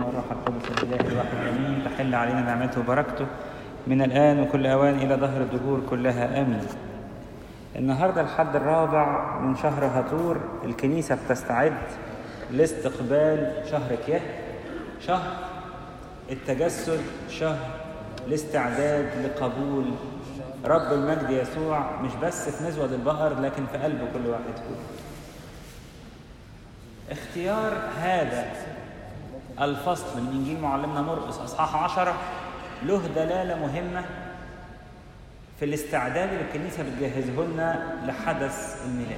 والروح القدس الإله الواحد آمين تحل علينا نعمته وبركته من الآن وكل أوان إلى ظهر الدهور كلها آمين النهاردة الحد الرابع من شهر هطور الكنيسة بتستعد لاستقبال شهر كياه شهر التجسد شهر الاستعداد لقبول رب المجد يسوع مش بس في مزود البقر لكن في قلب كل واحد فينا اختيار هذا الفصل من إنجيل معلمنا مرقس أصحاح عشرة له دلالة مهمة في الاستعداد اللي الكنيسة بتجهزه لنا لحدث الميلاد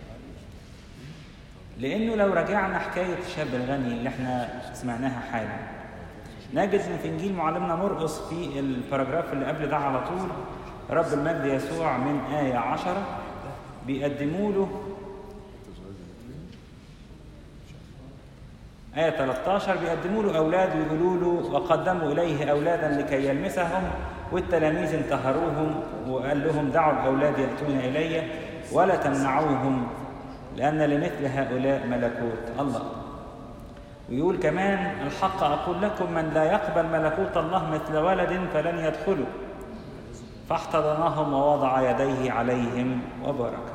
لأنه لو رجعنا حكاية الشاب الغني اللي احنا سمعناها حالا نجد ان في انجيل معلمنا مرقس في الباراجراف اللي قبل ده على طول رب المجد يسوع من آية عشرة بيقدموا له آية 13 بيقدموا له أولاد ويقولوا له وقدموا إليه أولادا لكي يلمسهم والتلاميذ انتهروهم وقال لهم دعوا الأولاد يأتون إلي ولا تمنعوهم لأن لمثل هؤلاء ملكوت الله ويقول كمان الحق أقول لكم من لا يقبل ملكوت الله مثل ولد فلن يدخله فاحتضنهم ووضع يديه عليهم وبارك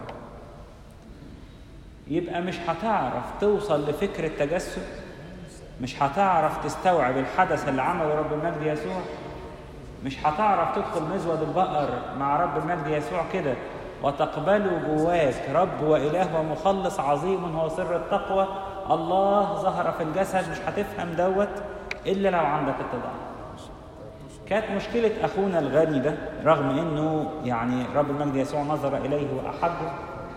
يبقى مش هتعرف توصل لفكر التجسد مش هتعرف تستوعب الحدث اللي عمله رب المجد يسوع مش هتعرف تدخل مزود البقر مع رب المجد يسوع كده وتقبله جواك رب وإله ومخلص عظيم هو سر التقوى الله ظهر في الجسد مش هتفهم دوت إلا لو عندك اتضاع كانت مشكلة أخونا الغني ده رغم إنه يعني رب المجد يسوع نظر إليه وأحبه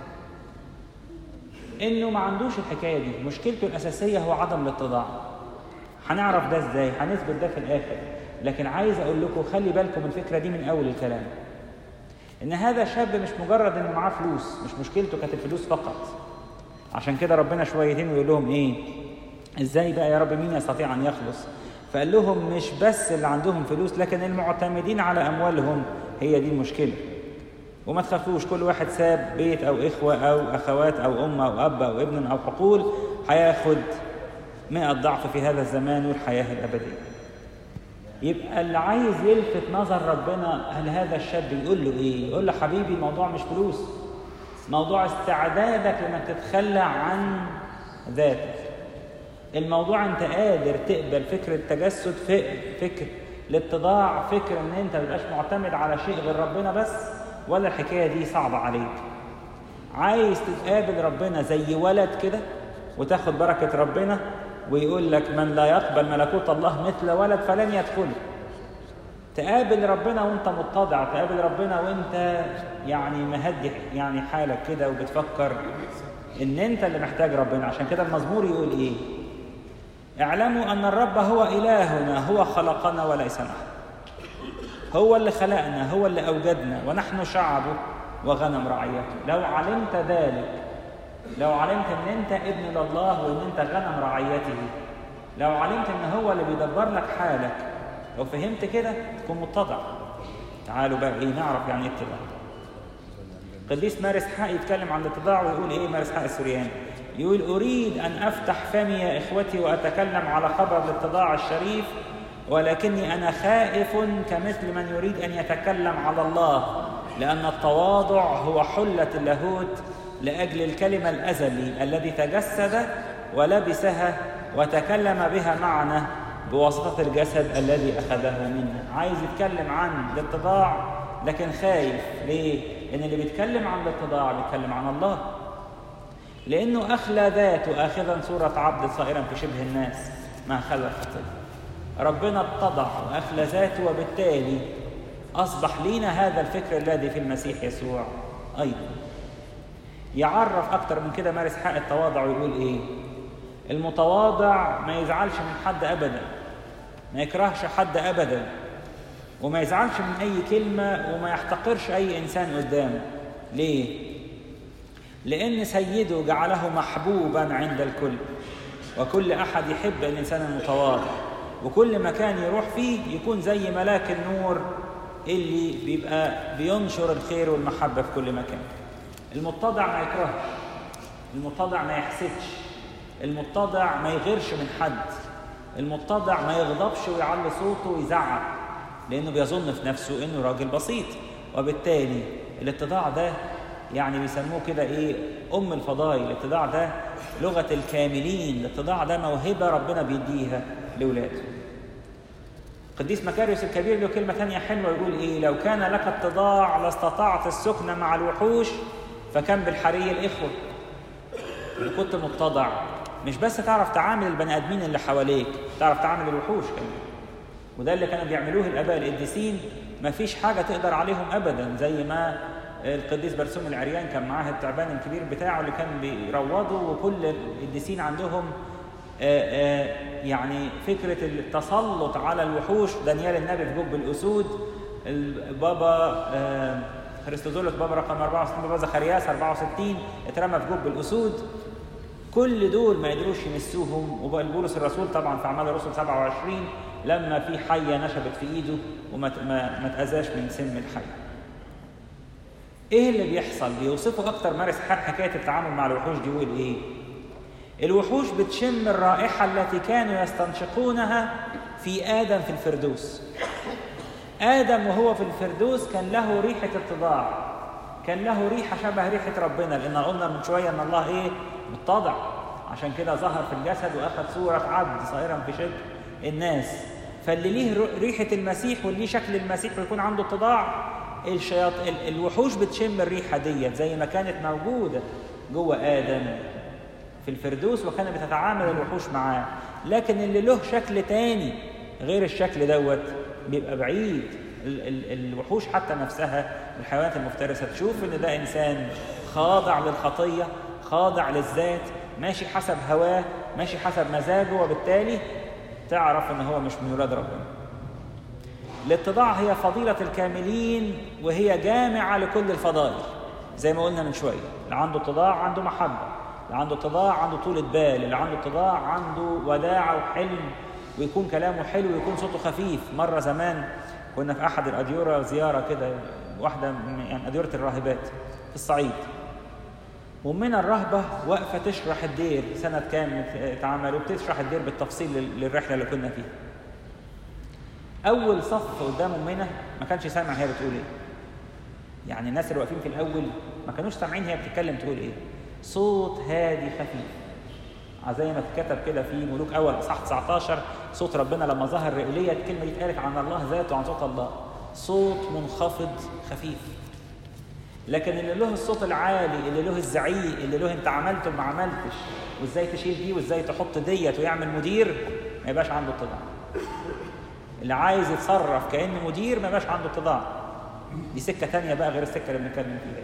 إنه ما عندوش الحكاية دي مشكلته الأساسية هو عدم الاتضاع هنعرف ده إزاي هنثبت ده في الآخر لكن عايز أقول لكم خلي بالكم من الفكرة دي من أول الكلام إن هذا شاب مش مجرد إنه معاه فلوس مش مشكلته كانت الفلوس فقط عشان كده ربنا شويتين ويقول لهم إيه إزاي بقى يا رب مين يستطيع أن يخلص فقال لهم مش بس اللي عندهم فلوس لكن المعتمدين على أموالهم هي دي المشكلة وما تخافوش كل واحد ساب بيت أو إخوة أو أخوات أو أم أو أب أو ابن أو حقول هياخد مئة ضعف في هذا الزمان والحياة الأبدية يبقى اللي عايز يلفت نظر ربنا هل هذا الشاب يقول له ايه؟ يقول له حبيبي الموضوع مش فلوس موضوع استعدادك لانك تتخلى عن ذاتك الموضوع انت قادر تقبل فكر التجسد فكر الاتضاع فكر ان انت ما تبقاش معتمد على شيء غير ربنا بس ولا الحكايه دي صعبه عليك عايز تتقابل ربنا زي ولد كده وتاخد بركه ربنا ويقول لك من لا يقبل ملكوت الله مثل ولد فلن يدخل تقابل ربنا وانت متضع تقابل ربنا وانت يعني مهدي يعني حالك كده وبتفكر ان انت اللي محتاج ربنا عشان كده المزمور يقول ايه اعلموا ان الرب هو الهنا هو خلقنا وليس نحن هو اللي خلقنا هو اللي اوجدنا ونحن شعبه وغنم رعيته لو علمت ذلك لو علمت ان انت ابن لله وان انت غنم رعيته لو علمت ان هو اللي بيدبر لك حالك لو فهمت كده تكون متضع تعالوا بقى ايه نعرف يعني ايه اتضاع قديس مارس حق يتكلم عن الاتضاع ويقول ايه مارس حق السورياني يقول اريد ان افتح فمي يا اخوتي واتكلم على خبر الاتضاع الشريف ولكني انا خائف كمثل من يريد ان يتكلم على الله لان التواضع هو حله اللاهوت لاجل الكلمه الازلي الذي تجسد ولبسها وتكلم بها معنا بواسطه الجسد الذي اخذه منا عايز يتكلم عن الاتضاع لكن خايف ليه ان اللي بيتكلم عن الاتضاع بيتكلم عن الله لانه اخلى ذاته اخذا صوره عبد صائرا في شبه الناس ما خلق ربنا اتضع واخلى ذاته وبالتالي اصبح لينا هذا الفكر الذي في المسيح يسوع ايضا يعرف أكتر من كده مارس حق التواضع ويقول إيه؟ المتواضع ما يزعلش من حد أبدا ما يكرهش حد أبدا وما يزعلش من أي كلمة وما يحتقرش أي إنسان قدامه ليه؟ لأن سيده جعله محبوبا عند الكل وكل أحد يحب الإنسان المتواضع وكل مكان يروح فيه يكون زي ملاك النور اللي بيبقى بينشر الخير والمحبة في كل مكان المتضع ما يكرهش المتضع ما يحسدش المتضع ما يغيرش من حد المتضع ما يغضبش ويعلي صوته ويزعق لانه بيظن في نفسه انه راجل بسيط وبالتالي الاتضاع ده يعني بيسموه كده ايه ام الفضائل الاتضاع ده لغه الكاملين الاتضاع ده موهبه ربنا بيديها لاولاده قديس مكاريوس الكبير له كلمه ثانيه حلوه يقول ايه لو كان لك اتضاع لاستطعت السكن مع الوحوش فكم بالحري الاخوه كنت متضع مش بس تعرف تعامل البني ادمين اللي حواليك تعرف تعامل الوحوش كمان وده اللي كانوا بيعملوه الاباء القديسين ما فيش حاجه تقدر عليهم ابدا زي ما القديس برسوم العريان كان معاه التعبان الكبير بتاعه اللي كان بيروضه وكل القديسين عندهم آآ آآ يعني فكرة التسلط على الوحوش دانيال النبي في جب الأسود البابا خريستوزولوس بابا رقم 64 بابا زخرياس 64 اترمى في جب الأسود كل دول ما قدروش يمسوهم وبولس الرسول طبعا في أعمال الرسل 27 لما في حية نشبت في إيده وما ما, ما تأذاش من سم الحية ايه اللي بيحصل بيوصفوا اكتر مارس حكايه التعامل مع الوحوش دي يقول ايه الوحوش بتشم الرائحه التي كانوا يستنشقونها في ادم في الفردوس ادم وهو في الفردوس كان له ريحه اتضاع كان له ريحه شبه ريحه ربنا لان قلنا من شويه ان الله ايه متضع عشان كده ظهر في الجسد واخذ صوره عبد صائرا في شكل الناس فاللي ليه ريحه المسيح واللي ليه شكل المسيح ويكون عنده اتضاع الشياط... الوحوش بتشم الريحه ديت زي ما كانت موجوده جوه ادم في الفردوس وكانت بتتعامل الوحوش معاه لكن اللي له شكل تاني غير الشكل دوت بيبقى بعيد ال... ال... الوحوش حتى نفسها الحيوانات المفترسه تشوف ان ده انسان خاضع للخطيه خاضع للذات ماشي حسب هواه ماشي حسب مزاجه وبالتالي تعرف ان هو مش من ولاد ربنا الاتضاع هي فضيلة الكاملين وهي جامعة لكل الفضائل زي ما قلنا من شوية اللي عنده اتضاع عنده محبة اللي عنده اتضاع عنده طولة بال اللي عنده اتضاع عنده وداعة وحلم ويكون كلامه حلو ويكون صوته خفيف مرة زمان كنا في أحد الأديرة زيارة كده واحدة يعني أديرة الراهبات في الصعيد ومنا الرهبة واقفة تشرح الدير سنة كام اتعمل وبتشرح الدير بالتفصيل للرحلة اللي كنا فيها اول صف قدامه منى ما كانش سامع هي بتقول ايه يعني الناس اللي واقفين في الاول ما كانوش سامعين هي بتتكلم تقول ايه صوت هادي خفيف زي ما اتكتب كده في ملوك اول اصحاح 19 صوت ربنا لما ظهر رئوليه الكلمه دي اتقالت عن الله ذاته عن صوت الله صوت منخفض خفيف لكن اللي له الصوت العالي اللي له الزعيق اللي له انت عملت وما عملتش وازاي تشيل دي وازاي تحط ديت ويعمل مدير ما يبقاش عنده اتضاع اللي عايز يتصرف كانه مدير ما يبقاش عنده اتضاع دي سكه ثانيه بقى غير السكه اللي بنتكلم فيها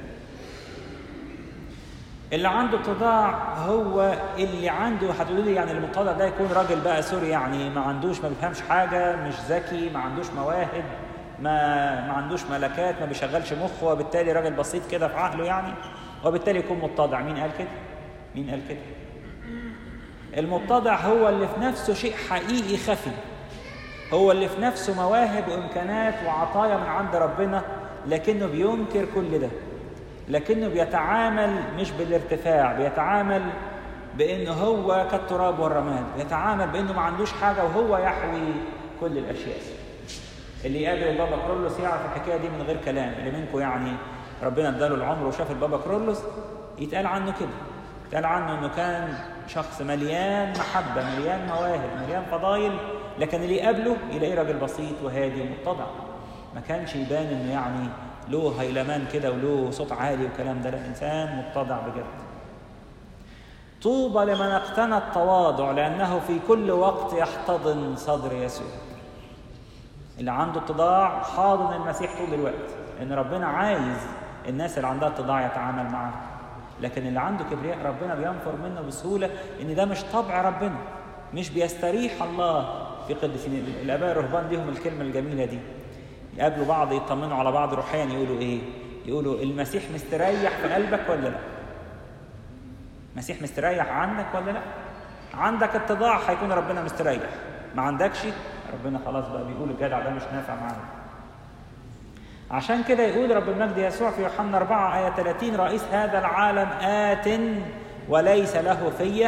اللي عنده اتضاع هو اللي عنده هتقولوا لي يعني المتضع ده يكون راجل بقى سوري يعني ما عندوش ما بيفهمش حاجه مش ذكي ما عندوش مواهب ما ما عندوش ملكات ما بيشغلش مخه وبالتالي راجل بسيط كده في عقله يعني وبالتالي يكون متضع مين قال كده؟ مين قال كده؟ المتضع هو اللي في نفسه شيء حقيقي خفي هو اللي في نفسه مواهب وامكانات وعطايا من عند ربنا لكنه بينكر كل ده لكنه بيتعامل مش بالارتفاع بيتعامل بانه هو كالتراب والرماد بيتعامل بانه ما عندوش حاجه وهو يحوي كل الاشياء اللي يقابل البابا كرولوس يعرف الحكايه دي من غير كلام اللي منكم يعني ربنا اداله العمر وشاف البابا كرولوس يتقال عنه كده يتقال عنه انه كان شخص مليان محبه مليان مواهب مليان فضايل لكن اللي يقابله يلاقيه راجل بسيط وهادي ومتضع ما كانش يبان انه يعني له هيلمان كده وله صوت عالي والكلام ده لا انسان متضع بجد طوبى لمن اقتنى التواضع لانه في كل وقت يحتضن صدر يسوع اللي عنده اتضاع حاضن المسيح طول الوقت لان ربنا عايز الناس اللي عندها اتضاع يتعامل معاه لكن اللي عنده كبرياء ربنا بينفر منه بسهوله ان ده مش طبع ربنا مش بيستريح الله في قديسين الاباء الرهبان ليهم الكلمه الجميله دي يقابلوا بعض يطمنوا على بعض روحيا يقولوا ايه يقولوا المسيح مستريح في قلبك ولا لا المسيح مستريح عنك ولا لا عندك اتضاع هيكون ربنا مستريح ما عندكش ربنا خلاص بقى بيقول الجدع ده مش نافع معانا عشان كده يقول رب المجد يسوع في يوحنا 4 آية 30 رئيس هذا العالم آت وليس له فيه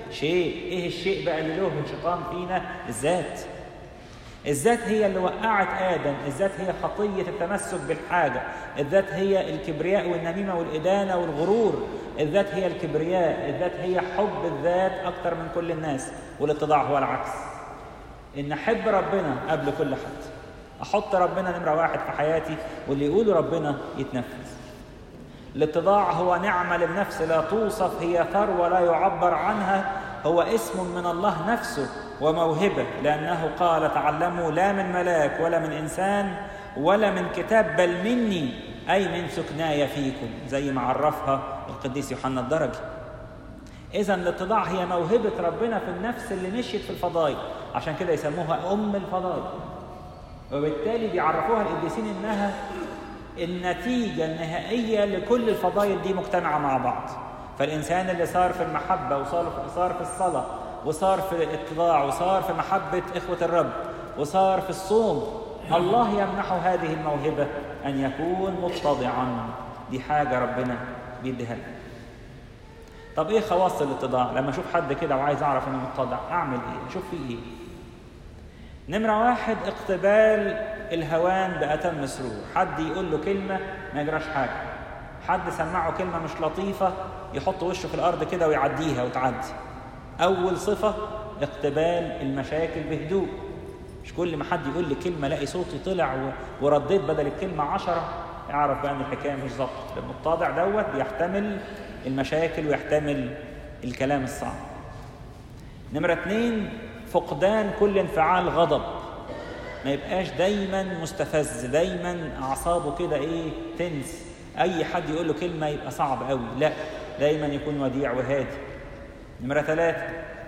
شيء ايه الشيء بقى اللي له انشقام فينا الذات الذات هي اللي وقعت ادم الذات هي خطيه التمسك بالحاجه الذات هي الكبرياء والنميمه والادانه والغرور الذات هي الكبرياء الذات هي حب الذات اكتر من كل الناس والاتضاع هو العكس ان احب ربنا قبل كل حد احط ربنا نمره واحد في حياتي واللي يقوله ربنا يتنفذ الاتضاع هو نعمه للنفس لا توصف هي ثروه لا يعبر عنها هو اسم من الله نفسه وموهبه لانه قال تعلموا لا من ملاك ولا من انسان ولا من كتاب بل مني اي من سكناي فيكم زي ما عرفها القديس يوحنا الدرجي اذا الاتضاع هي موهبه ربنا في النفس اللي مشيت في الفضائل عشان كده يسموها ام الفضائل وبالتالي بيعرفوها القديسين انها النتيجه النهائيه لكل الفضائل دي مجتمعه مع بعض فالانسان اللي صار في المحبه وصار صار في الصلاه وصار في الاتضاع وصار في محبه اخوه الرب وصار في الصوم الله يمنحه هذه الموهبه ان يكون متضعا دي حاجه ربنا بيديها له طب ايه خواص الاتضاع لما اشوف حد كده وعايز اعرف انه متضع اعمل ايه اشوف فيه ايه نمرة واحد اقتبال الهوان بأتم سرور حد يقول له كلمة ما يجراش حاجة حد سمعه كلمة مش لطيفة يحط وشه في الأرض كده ويعديها وتعدي أول صفة اقتبال المشاكل بهدوء مش كل ما حد يقول لي كلمة الاقي صوتي طلع ورديت بدل الكلمة عشرة اعرف بقى ان الحكاية مش ظبط المتضع دوت بيحتمل المشاكل ويحتمل الكلام الصعب نمرة اتنين فقدان كل انفعال غضب ما يبقاش دايما مستفز دايما اعصابه كده ايه تنس اي حد يقول له كلمه يبقى صعب قوي لا دايما يكون وديع وهادي نمره ثلاثة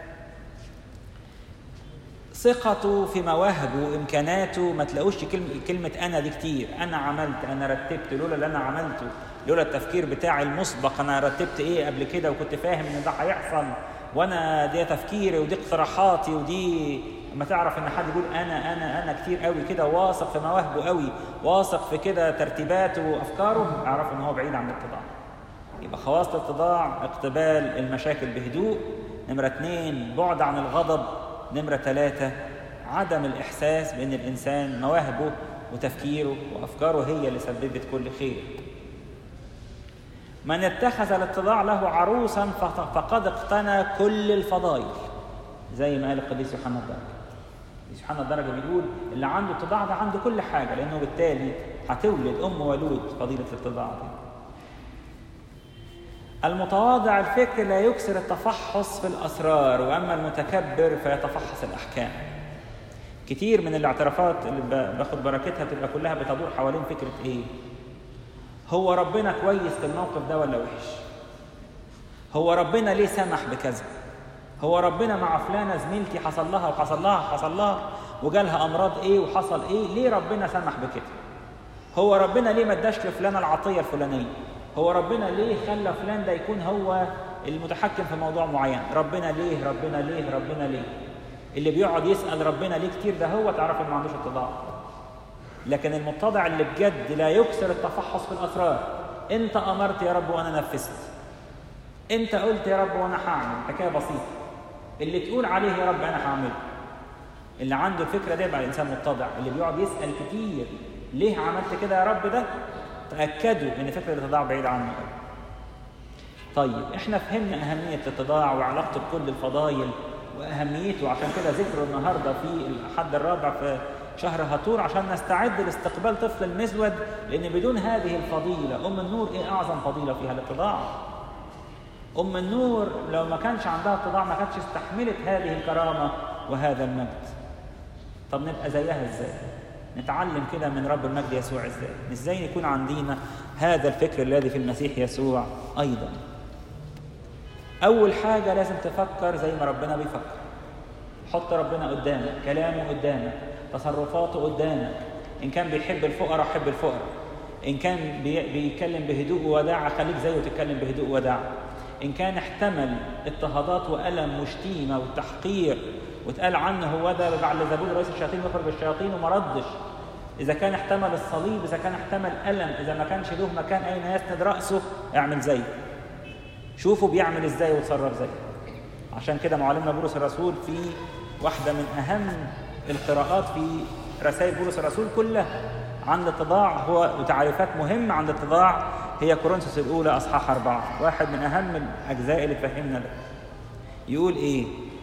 ثقته في مواهبه وامكاناته ما تلاقوش كلمه كلمه انا دي كتير انا عملت انا رتبت لولا اللي انا عملته لولا التفكير بتاعي المسبق انا رتبت ايه قبل كده وكنت فاهم ان ده هيحصل وانا دي تفكيري ودي اقتراحاتي ودي لما تعرف ان حد يقول انا انا انا كتير قوي كده واثق في مواهبه قوي واثق في كده ترتيباته وافكاره اعرف ان هو بعيد عن الاتضاع يبقى خواص الاتضاع اقتبال المشاكل بهدوء نمرة اثنين بعد عن الغضب نمرة ثلاثة عدم الإحساس بأن الإنسان مواهبه وتفكيره وأفكاره هي اللي سببت كل خير من اتخذ الاتضاع له عروسا فقد اقتنى كل الفضائل زي ما قال القديس يوحنا الدرجة القديس يوحنا الدرجة بيقول اللي عنده اتضاع ده عنده كل حاجة لأنه بالتالي هتولد أم ولود فضيلة الاتضاع دي المتواضع الفكر لا يكسر التفحص في الأسرار وأما المتكبر فيتفحص الأحكام كتير من الاعترافات اللي باخد بركتها تبقى كلها بتدور حوالين فكرة إيه؟ هو ربنا كويس في الموقف ده ولا وحش؟ هو ربنا ليه سمح بكذا؟ هو ربنا مع فلانة زميلتي حصل لها وحصل لها حصل لها وجالها أمراض إيه وحصل إيه؟ ليه ربنا سمح بكده؟ هو ربنا ليه ما اداش لفلانة العطية الفلانية؟ هو ربنا ليه خلى فلان ده يكون هو المتحكم في موضوع معين ربنا ليه ربنا ليه ربنا ليه اللي بيقعد يسأل ربنا ليه كتير ده هو تعرف انه ما عندوش اتضاع لكن المتضع اللي بجد لا يكسر التفحص في الاسرار انت امرت يا رب وانا نفذت انت قلت يا رب وانا هعمل حكايه بسيطه اللي تقول عليه يا رب انا هعمله اللي عنده الفكره دي يبقى الانسان متضع اللي بيقعد يسال كتير ليه عملت كده يا رب ده تأكدوا إن فكرة الاتضاع بعيد عنه طيب إحنا فهمنا أهمية الاتضاع وعلاقته بكل الفضائل وأهميته عشان كده ذكره النهاردة في الحد الرابع في شهر هاتور عشان نستعد لاستقبال طفل المزود لأن بدون هذه الفضيلة أم النور إيه أعظم فضيلة فيها الاتضاع أم النور لو ما كانش عندها اتضاع ما كانتش استحملت هذه الكرامة وهذا المجد طب نبقى زيها إزاي؟ نتعلم كده من رب المجد يسوع ازاي ازاي يكون عندنا هذا الفكر الذي في المسيح يسوع ايضا اول حاجه لازم تفكر زي ما ربنا بيفكر حط ربنا قدامك كلامه قدامك تصرفاته قدامك ان كان بيحب الفقراء حب الفقراء ان كان بي بيتكلم بهدوء ووداعه خليك زيه وتتكلم بهدوء ووداعه ان كان احتمل اضطهادات والم وشتيمه وتحقير واتقال عنه هو ده بعد زبون رئيس الشياطين يخرج الشياطين وما ردش اذا كان احتمل الصليب اذا كان احتمل الم اذا ما كانش له مكان اين يسند راسه اعمل زيه شوفوا بيعمل ازاي وتصرف زيه عشان كده معلمنا بولس الرسول في واحدة من أهم القراءات في رسائل بولس الرسول كلها عن الاتضاع هو وتعريفات مهمة عن الاتضاع هي كورنثوس الأولى أصحاح أربعة واحد من أهم الأجزاء اللي تفهمنا ده يقول إيه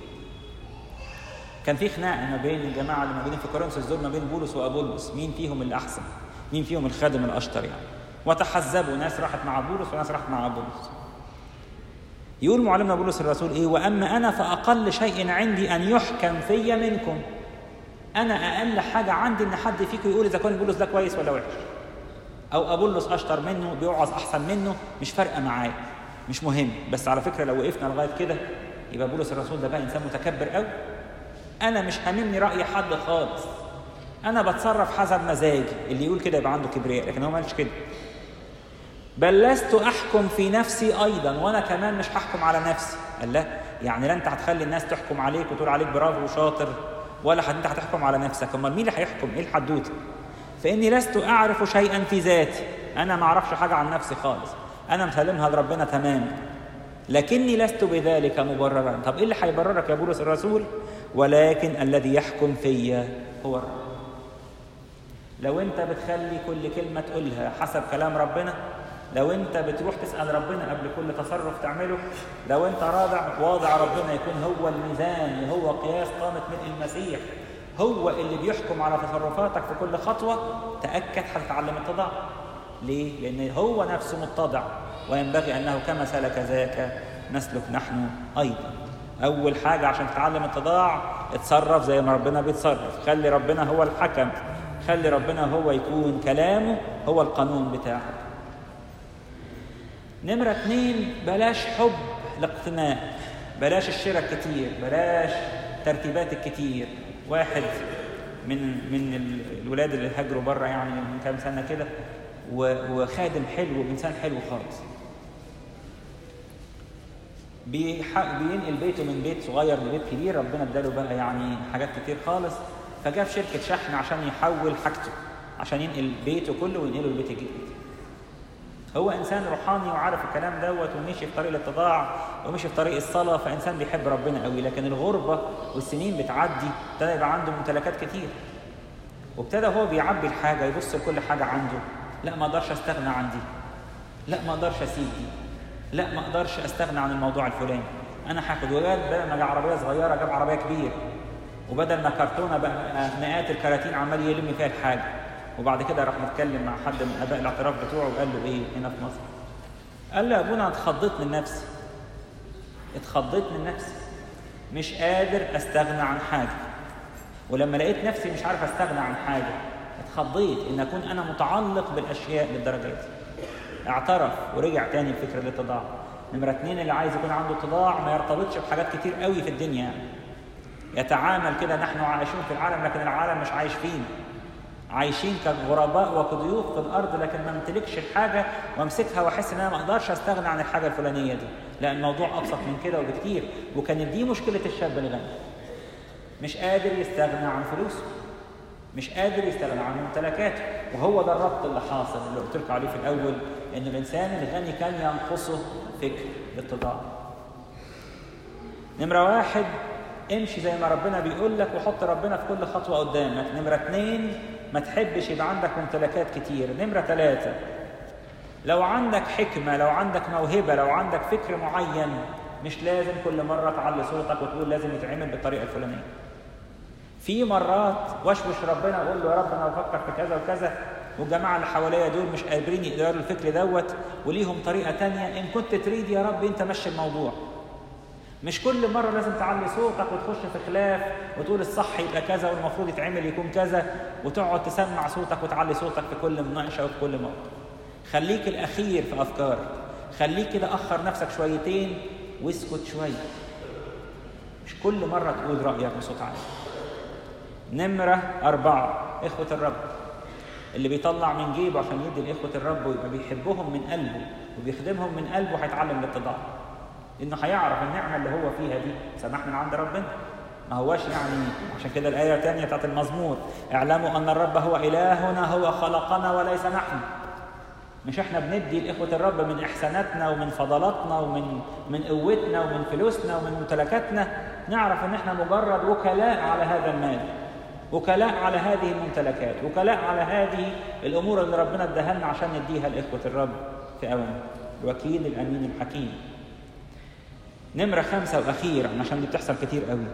كان في خناقة ما بين الجماعة اللي موجودين في كورنثوس دول ما بين بولس وأبولس مين فيهم اللي أحسن مين فيهم الخادم الأشطر يعني وتحزبوا ناس راحت مع بولس وناس راحت مع أبولس يقول معلمنا بولس الرسول ايه واما انا فاقل شيء عندي ان يحكم في منكم انا اقل حاجه عندي ان حد فيكم يقول اذا كان بولس ده كويس ولا وحش او ابولس اشطر منه بيوعظ احسن منه مش فارقه معايا مش مهم بس على فكره لو وقفنا لغايه كده يبقى بولس الرسول ده بقى انسان متكبر قوي انا مش هاممني راي حد خالص انا بتصرف حسب مزاجي اللي يقول كده يبقى عنده كبرياء لكن هو ما قالش كده بل لست احكم في نفسي ايضا وانا كمان مش هحكم على نفسي قال لا يعني لا انت هتخلي الناس تحكم عليك وتقول عليك برافو وشاطر ولا انت هتحكم على نفسك امال مين اللي هيحكم ايه الحدوته فاني لست اعرف شيئا في ذاتي انا ما اعرفش حاجه عن نفسي خالص انا مسلمها لربنا تماما لكني لست بذلك مبررا طب ايه اللي هيبررك يا بولس الرسول ولكن الذي يحكم فيا هو الرب لو انت بتخلي كل كلمه تقولها حسب كلام ربنا لو انت بتروح تسال ربنا قبل كل تصرف تعمله لو انت راضع واضع ربنا يكون هو الميزان هو قياس قامه ملء المسيح هو اللي بيحكم على تصرفاتك في كل خطوه تاكد هتتعلم التضاع ليه لان هو نفسه متضع وينبغي انه كما سلك ذاك نسلك نحن ايضا اول حاجه عشان تتعلم التضاع اتصرف زي ما ربنا بيتصرف خلي ربنا هو الحكم خلي ربنا هو يكون كلامه هو القانون بتاعك نمرة اتنين بلاش حب الاقتناء بلاش الشراء الكتير بلاش ترتيبات الكتير واحد من من الولاد اللي هاجروا بره يعني من كام سنه كده وخادم حلو وانسان حلو خالص بينقل بيته من بيت صغير لبيت كبير ربنا اداله بقى يعني حاجات كتير خالص فجاب شركه شحن عشان يحول حاجته عشان ينقل بيته كله وينقله البيت الجديد هو انسان روحاني وعارف الكلام دوت ومشي في طريق الاتضاع ومشي في طريق الصلاه فانسان بيحب ربنا قوي لكن الغربه والسنين بتعدي ابتدى يبقى عنده ممتلكات كتير وابتدى هو بيعبي الحاجه يبص لكل حاجه عنده لا ما اقدرش استغنى عن دي لا ما اقدرش اسيب دي لا ما اقدرش استغنى عن الموضوع الفلاني انا هاخد وجاد بدل ما جاب عربيه صغيره جاب عربيه كبيره وبدل ما كرتونه بقى مئات الكراتين عمال يلم فيها الحاجه وبعد كده راح متكلم مع حد من اباء الاعتراف بتوعه وقال له ايه هنا في مصر قال له يا ابونا اتخضيت من نفسي اتخضيت من نفسي مش قادر استغنى عن حاجه ولما لقيت نفسي مش عارف استغنى عن حاجه اتخضيت ان اكون انا متعلق بالاشياء للدرجه دي اعترف ورجع تاني لفكره الاتضاع نمره اتنين اللي عايز يكون عنده اتضاع ما يرتبطش بحاجات كتير قوي في الدنيا يعني. يتعامل كده نحن عايشين في العالم لكن العالم مش عايش فينا عايشين كغرباء وكضيوف في الارض لكن ما امتلكش الحاجه وامسكها واحس ان انا ما اقدرش استغنى عن الحاجه الفلانيه دي لا الموضوع ابسط من كده وبكتير وكانت دي مشكله الشاب الغني مش قادر يستغنى عن فلوسه مش قادر يستغنى عن ممتلكاته وهو ده الربط اللي حاصل اللي قلت لكم عليه في الاول ان الانسان الغني كان ينقصه فكر الاتضاع نمره واحد امشي زي ما ربنا بيقول لك وحط ربنا في كل خطوه قدامك نمره اثنين ما تحبش يبقى عندك ممتلكات كتير نمرة ثلاثة لو عندك حكمة لو عندك موهبة لو عندك فكر معين مش لازم كل مرة تعلي صوتك وتقول لازم يتعمل بالطريقة الفلانية في مرات وشوش ربنا اقول له يا رب انا بفكر في كذا وكذا والجماعة اللي حواليا دول مش قادرين يقدروا الفكر دوت وليهم طريقة تانية إن كنت تريد يا رب أنت مشي الموضوع مش كل مرة لازم تعلي صوتك وتخش في خلاف وتقول الصح يبقى كذا والمفروض يتعمل يكون كذا وتقعد تسمع صوتك وتعلي صوتك في كل مناقشة وفي كل موقف. خليك الأخير في أفكارك. خليك كده أخر نفسك شويتين واسكت شوية. مش كل مرة تقول رأيك بصوت عالي. نمرة أربعة إخوة الرب. اللي بيطلع من جيبه عشان يدي لإخوة الرب ويبقى بيحبهم من قلبه وبيخدمهم من قلبه هيتعلم الاتضاع. لانه هيعرف النعمه اللي هو فيها دي سماح من عند ربنا ما هواش يعني عشان كده الايه الثانيه بتاعت المزمور اعلموا ان الرب هو الهنا هو خلقنا وليس نحن مش احنا بندي لاخوه الرب من احساناتنا ومن فضلاتنا ومن من قوتنا ومن فلوسنا ومن ممتلكاتنا نعرف ان احنا مجرد وكلاء على هذا المال وكلاء على هذه الممتلكات وكلاء على هذه الامور اللي ربنا اداها لنا عشان نديها لاخوه الرب في اوان الوكيل الامين الحكيم نمره خمسه واخيرا عشان دي بتحصل كتير قوي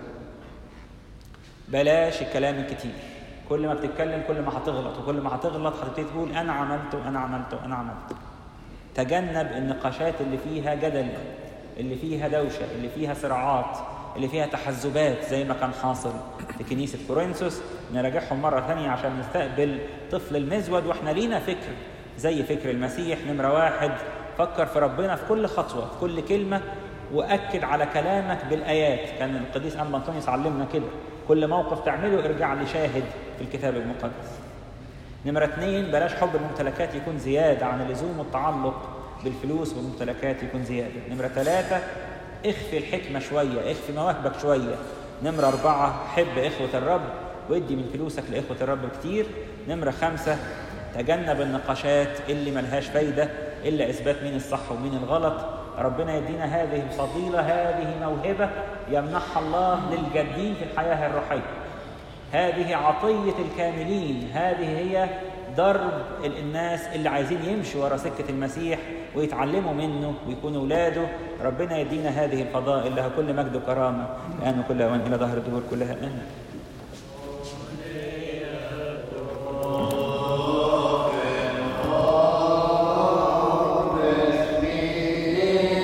بلاش الكلام الكتير كل ما بتتكلم كل ما هتغلط وكل ما هتغلط هتبتدي تقول انا عملت وانا عملت وانا عملت تجنب النقاشات اللي فيها جدل اللي فيها دوشه اللي فيها صراعات اللي فيها تحزبات زي ما كان حاصل في كنيسه كورنثوس نراجعهم مره ثانيه عشان نستقبل طفل المزود واحنا لينا فكر زي فكر المسيح نمره واحد فكر في ربنا في كل خطوه في كل كلمه واكد على كلامك بالايات كان القديس انبا انطونيوس علمنا كده كل موقف تعمله ارجع لشاهد في الكتاب المقدس نمرة اثنين بلاش حب الممتلكات يكون زيادة عن اللزوم والتعلق بالفلوس والممتلكات يكون زيادة نمرة ثلاثة اخفي الحكمة شوية اخفي مواهبك شوية نمرة أربعة حب إخوة الرب وادي من فلوسك لإخوة الرب كتير نمرة خمسة تجنب النقاشات اللي ملهاش فايدة إلا إثبات مين الصح ومين الغلط ربنا يدينا هذه الفضيلة هذه موهبة يمنحها الله للجادين في الحياة الروحية هذه عطية الكاملين هذه هي درب الناس اللي عايزين يمشوا ورا سكة المسيح ويتعلموا منه ويكونوا أولاده ربنا يدينا هذه الفضائل لها كل مجد وكرامة الآن وكل أوان إلى ظهر الدهور كلها آمين